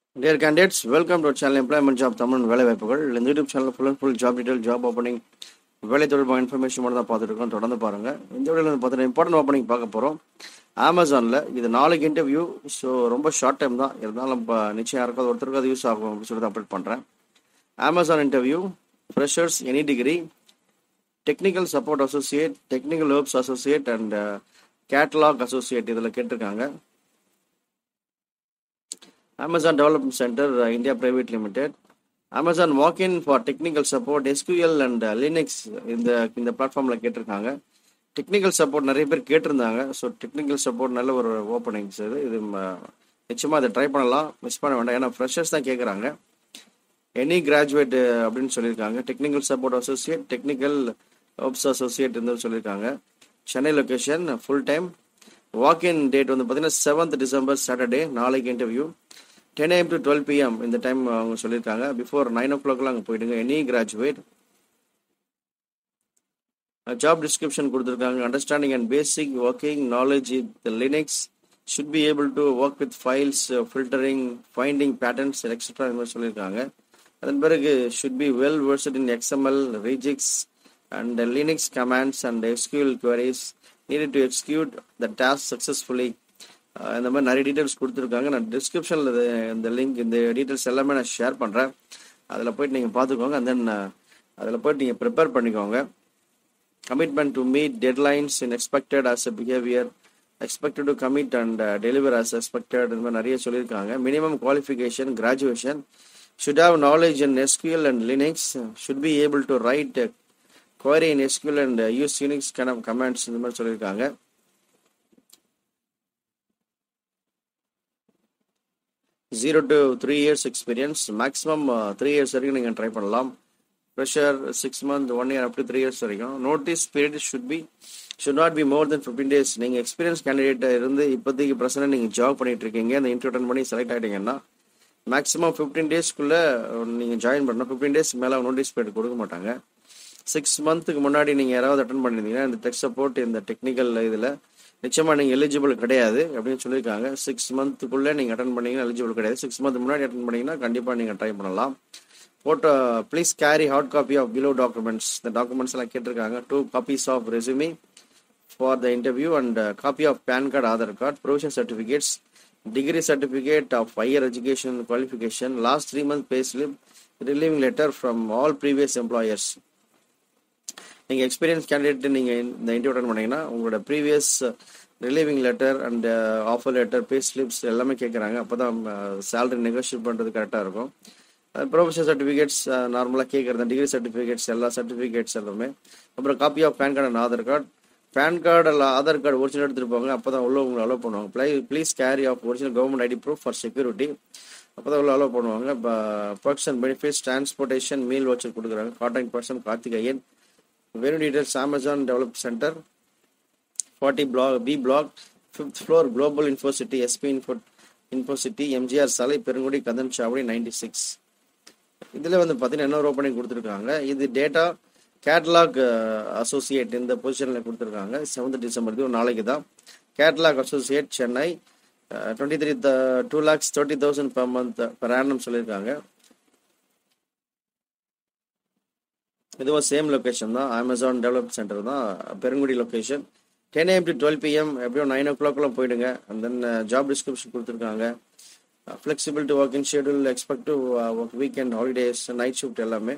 Dear candidates welcome to channel employment job Tamil வேலை வாய்ப்புகள் இந்த YouTube channel full and full job detail job opening வேலை தொடர்பாக information மட்டும் தான் பார்த்துட்டு இருக்கோம் தொடர்ந்து பாருங்கள் இந்த வீடியோவில் வந்து பார்த்தீங்கன்னா இம்பார்ட்டன்ட் ஓப்பனிங் பார்க்க போகிறோம் அமேசானில் இது நாளைக்கு இன்டர்வியூ ஸோ ரொம்ப ஷார்ட் டைம் தான் இருந்தாலும் இப்போ நிச்சயம் யாருக்காவது ஒருத்தருக்கு அது யூஸ் ஆகும் அப்படின்னு சொல்லி அப்டேட் பண்ணுறேன் Amazon interview freshers any degree technical support associate technical herbs associate and catalogue associate இதில் கேட்டிருக்காங்க Amazon Development Center, uh, India Private Limited. Amazon walk-in for technical support, SQL and uh, Linux இந்த இந்த பிளாட்ஃபார்மில் கேட்டிருக்காங்க technical support நிறைய பேர் கேட்டிருந்தாங்க so technical support நல்ல ஒரு ஓப்பனிங்ஸ் இது இது நிச்சயமாக அதை ட்ரை பண்ணலாம் மிஸ் பண்ண வேண்டாம் ஏன்னா ஃப்ரெஷர்ஸ் தான் கேட்குறாங்க எனி கிராஜுவேட் அப்படின்னு சொல்லியிருக்காங்க technical support associate technical ops associate இருந்து சொல்லியிருக்காங்க Chennai location full time walk-in date வந்து பார்த்தீங்கன்னா செவன்த் டிசம்பர் சாட்டர்டே நாளைக்கு interview ten AM to twelve PM இந்த டைம் அவங்க சொல்லியிருக்காங்க பிஃபோர் நைன் ஓ கிளாக்லாம் அங்கே போயிடுங்க எனி கிராஜுவேட் ஜாப் டிஸ்கிரிப்ஷன் கொடுத்துருக்காங்க understanding and basic working knowledge the Linux should be able to work with files filtering finding patterns extra இந்த மாதிரி சொல்லியிருக்காங்க அதன் பிறகு should B well versed in XML regex and Linux commands and SQL queries needed to execute the task successfully இந்த மாதிரி நிறைய details கொடுத்துருக்காங்க நான் டிஸ்கிரிப்ஷனில் இந்த லிங்க் இந்த டீட்டெயில்ஸ் எல்லாமே நான் ஷேர் பண்ணுறேன் அதில் போயிட்டு நீங்கள் பார்த்துக்கோங்க அண்ட் தென் அதில் போயிட்டு நீங்கள் ப்ரிப்பேர் பண்ணிக்கோங்க commitment to meet deadlines in expected as a behaviour expected to commit and deliver as expected இந்த மாதிரி நிறைய சொல்லியிருக்காங்க minimum qualification graduation should have knowledge in SQL and Linux should be able to write query in SQL and uh, use Unix kind of commands இந்த மாதிரி சொல்லியிருக்காங்க zero to three years experience maximum three years வரைக்கும் நீங்கள் try பண்ணலாம் fresher six month one year அப்படி three years வரைக்கும் notice period should be should not be more than fifteen days நீங்கள் experience கேண்டிடேட்டாக இருந்து இப்போதைக்கு ப்ரெசென்ட் நீங்கள் ஜாப் பண்ணிட்டு இருக்கீங்க அந்த இன்டர்வியூ அட்டன் பண்ணி செலக்ட் ஆகிட்டீங்கன்னா மேக்ஸிமம் ஃபிஃப்டீன் டேஸ்க்குள்ளே நீங்கள் ஜாயின் பண்ணணும் ஃபிஃப்டீன் டேஸ் மேலே நோட்டீஸ் பீரியட் கொடுக்க மாட்டாங்க சிக்ஸ் மந்த்துக்கு முன்னாடி நீங்கள் யாராவது அட்டன் பண்ணியிருந்தீங்கன்னா இந்த டெக் சப்போர்ட் இந்த டெக்னிக்கல் இதில் நிச்சயமாக நீங்கள் எலிஜிபிள் கிடையாது அப்படின்னு சொல்லியிருக்காங்க சிக்ஸ் மந்த்துக்குள்ளே நீங்கள் அட்டன் பண்ணீங்கன்னா எலிஜிபிள் கிடையாது சிக்ஸ் மந்த் முன்னாடி அட்டன் பண்ணீங்கன்னா கண்டிப்பாக நீங்கள் ட்ரை பண்ணலாம் photo please carry hard copy of below documents இந்த டாக்குமெண்ட்ஸ் எல்லாம் கேட்டிருக்காங்க two copies of resume for the interview and copy of PAN card Aadhaar card provision certificates degree certificate of higher education qualification last three month pay slip relieving letter from all previous employers நீங்கள் experience candidate நீங்கள் இந்த interview attend பண்ணீங்கன்னா உங்களோட previous relieving letter and offer letter pay slips எல்லாமே கேட்குறாங்க அப்போ தான் salary negotiate பண்ணுறது கரெக்டாக இருக்கும் ப்ரொஃபஷனல் சர்டிஃபிகேட்ஸ் நார்மலாக கேட்குறது டிகிரி சர்டிஃபிகேட்ஸ் எல்லா சர்டிஃபிகேட்ஸ் எல்லாமே அப்புறம் copy of PAN card and Aadhaar card PAN card அல்ல ஆதார் கார்டு ஒரிஜினல் எடுத்துகிட்டு போங்க அப்போ தான் உள்ள உங்களை அலோவ் பண்ணுவாங்க ப்ளை please carry of original government ID proof for security அப்போ தான் உள்ள அலோவ் பண்ணுவாங்க இப்போ perks and benefits transportation meal வச்சு கொடுக்குறாங்க contact person Karthikeyan Venue details Amazon Develop Center, 40 block B block, fifth floor Global Info City, SP Info Info City, MGR சாலை பெருங்குடி கதன் சாவடி ninety six இதில் வந்து பார்த்தீங்கன்னா என்ன ஓப்பனிங் கொடுத்துருக்காங்க இது டேட்டா கேட்லாக் அசோசியேட் இந்த பொசிஷனில் கொடுத்துருக்காங்க செவன்த் டிசம்பர் இது நாளைக்கு தான் catalogue associate Chennai twenty three two lakhs thirty thousand per month per annum சொல்லியிருக்காங்க இதுவும் சேம் லொக்கேஷன் தான் அமேசான் டெவலப் சென்டர் தான் Perungudi location ten AM to twelve PM எப்படியும் நைன் ஓ கிளாக்லாம் போயிடுங்க அண்ட் தென் ஜாப் டிஸ்கிரிப்ஷன் கொடுத்துருக்காங்க flexible to work in schedule expect to work weekend holidays night shift எல்லாமே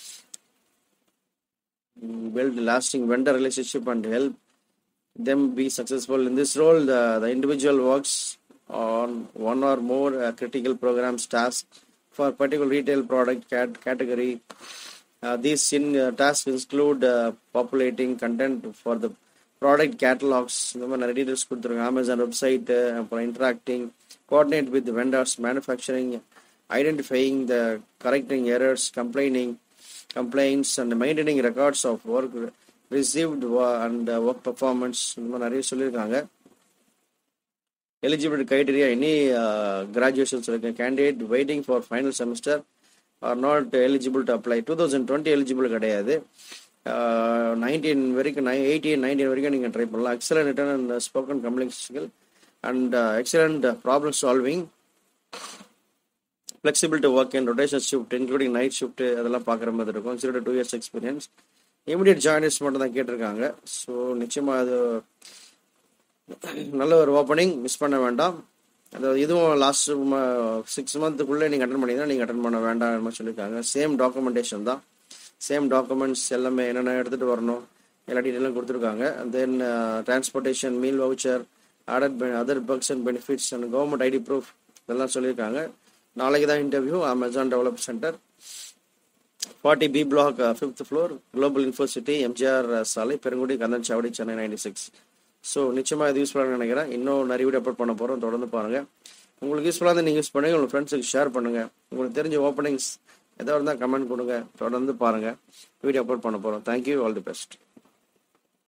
build lasting vendor relationship and help them be successful in this role the, the individual works on one or more uh, critical programs tasks for particular retail product cat- category uh, these in, uh, tasks include uh, populating content for the product catalogs இந்த மாதிரி நிறைய details கொடுத்துருங்க Amazon website அப்புறம் interacting coordinate with vendors manufacturing identifying the correcting errors complaining complaints and maintaining records of work received and work performance இந்த மாதிரி நிறைய சொல்லியிருக்காங்க eligibility criteria any graduations இருக்கு candidate waiting for final semester are not eligible to apply two thousand twenty eligible கிடையாது nineteen வரைக்கும் நை eighteen nineteen வரைக்கும் நீங்கள் ட்ரை பண்ணலாம் excellent written and spoken communication and excellent problem solving flexible to work in rotation shift including night shift அதெல்லாம் பார்க்குற மாதிரி இருக்கும் zero to two years experience immediate joiners மட்டும் தான் கேட்டிருக்காங்க ஸோ நிச்சயமாக அது நல்ல ஒரு ஓப்பனிங் மிஸ் பண்ண வேண்டாம் அதாவது இதுவும் லாஸ்ட் சிக்ஸ் மந்த்துக்குள்ளே நீங்கள் அட்டன் பண்ணிங்கன்னா நீங்கள் அட்டன் பண்ண வேண்டாம் சொல்லியிருக்காங்க சேம் டாக்குமெண்டேஷன் தான் சேம் டாக்குமெண்ட்ஸ் எல்லாமே என்னென்ன எடுத்துகிட்டு வரணும் எல்லா டீட்டெயிலும் கொடுத்துருக்காங்க then transportation meal voucher other other perks and benefits and government ID proof இதெல்லாம் சொல்லியிருக்காங்க நாளைக்கு தான் interview Amazon develop centre forty B block fifth floor global university MGR சாலை பெருங்குடி கந்தன் சாவடி சென்னை நைன்டி சிக்ஸ் ஸோ நிச்சயமாக இது யூஸ்ஃபுல்லாக நினைக்கிறேன் இன்னும் நிறைய வீடியோ அப்லோட் பண்ண போகிறோம் தொடர்ந்து பாருங்கள் உங்களுக்கு யூஸ்ஃபுல்லாக இருந்தால் நீங்கள் யூஸ் பண்ணுங்கள் உங்கள் ஃப்ரெண்ட்ஸுக்கு ஷேர் பண்ணுங்கள் உங்களுக்கு தெரிஞ்ச ஓப்பனிங்ஸ் எதாவது இருந்தால் கமெண்ட் கொடுங்க தொடர்ந்து பாருங்கள் வீடியோ அப்லோட் பண்ண போகிறோம் தேங்க்யூ ஆல் தி பெஸ்ட்